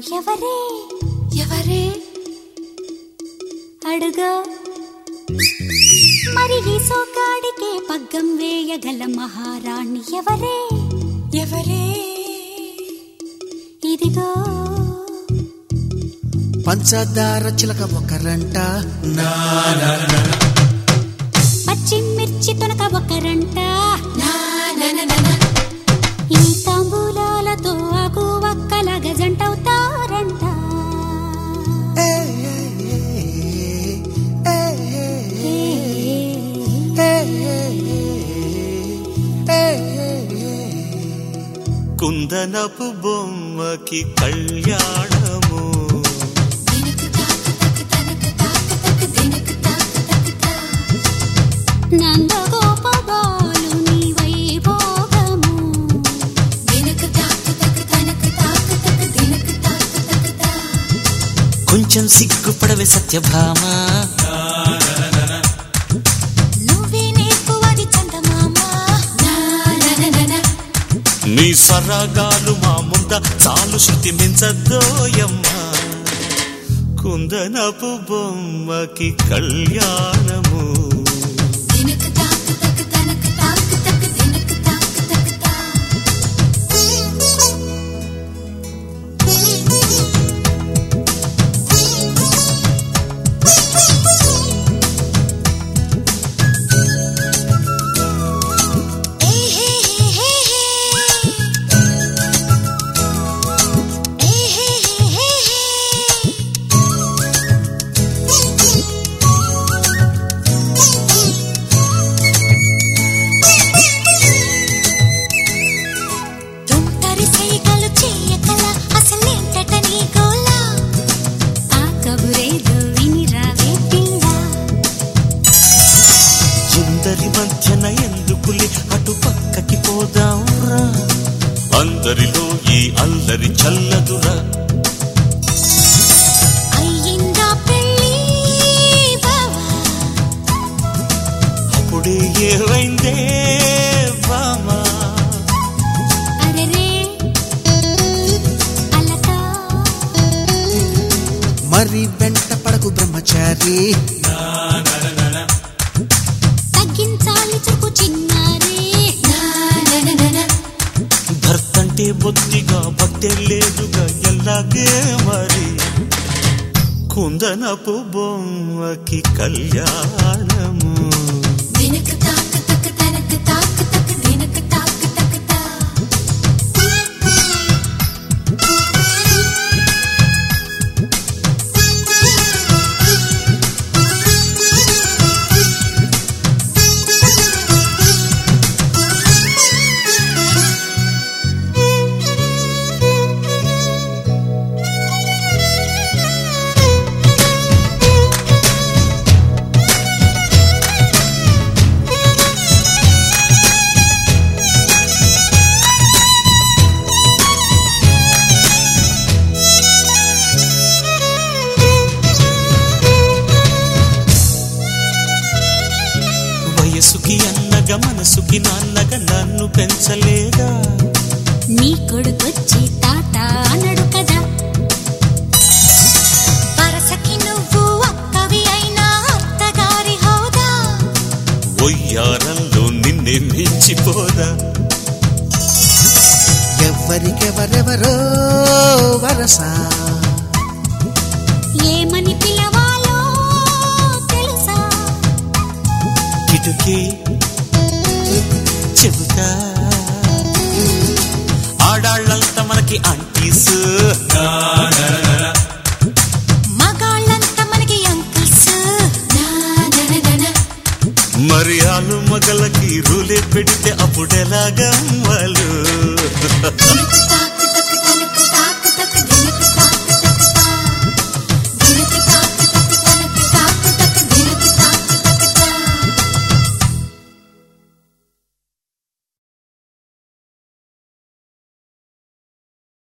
ఎవరే ఎవరే అడుగా మరి ఈ సోకాడికే పగ్గం వేయగల మహారాణి ఎవరే ఎవరే ఇదిగో పంచదార చిలక ఒకరంట పచ్చిమిర్చి తొనక ఒకరంట నా నన నన ఈ తాంబూలాలతో ఆకు ఒక్కల గజంటవుతారంట ఏ, ఏ, ఏ, ఏ, ఏ, ఏ, ఏ, ఏ. కుందనపు బొమ్మకి కళ్యాణము దినకు తాకు తకు తనకు తాకు తకు దినకు తాకు తకు తా నందగోపబాలుని వైభోగము దినకు తాకు తకు తనకు తాకు తకు దినకు తాకు తకు తా కొంచెం సిగ్గుపడవే సత్యభామ నువ్వే నేర్పువది చందమామ నా నన నన నీ సరగాలు మా ముంద చాలు శృతి మించద్దోయమ్మ కుందనపు బొమ్మకి కళ్యాణము దినకు తాకు తకు తనకు తాకు తకు దినకు తాకు తకు తా ఏ హే హే హే ఏ హే హే హే తుంటరి సైగలు చేయకల అసలేంటట నీ గోలా ఆ కబురేదో వినిరావే పిల్ల ఇందరి మధ్యన ఎందుకులే అటు పక్కకి పోదాంరా అందరిలో ఈ అల్లరి చల్లదురా అయ్యిందా పెళ్ళి బావా అప్పుడే ఏమైందే బామా అరెరే అలక మరి వెంట పడకు బ్రహ్మచారి తగ్గించాలి చుకు చిన్నారే నా నన నన భర్తంటే బొత్తిగా భక్తే లేదుగా ఎలాగే మరి కుందనపు బొమ్మకి కళ్యాణము దినకు తాకు తకు తనకు తాకు తకు దినకు తాకు తకు తా వయసుకి అన్నగా మనసుకి నాన్నగా నన్ను పెంచలేదా నీ కొడుకొచ్చి తాత అనడు కదా వరసకి నువ్వు అక్కవి అయినా అత్తగారి హోదా ఒయ్యారంలో నిన్నే మించిపోదా ఎవరికెవరెవరో వరస ఏమని పిలవాలో తెలుసా కిటుకి చెబుతా ఆడాళ్ళంతా మనకి అంటీస్ మగాళ్ళంతా మనకి అంకుల్స్ నా నన నన మరి ఆలు మగలకి రూలే పెడితే అప్పుడెలాగమ్మలు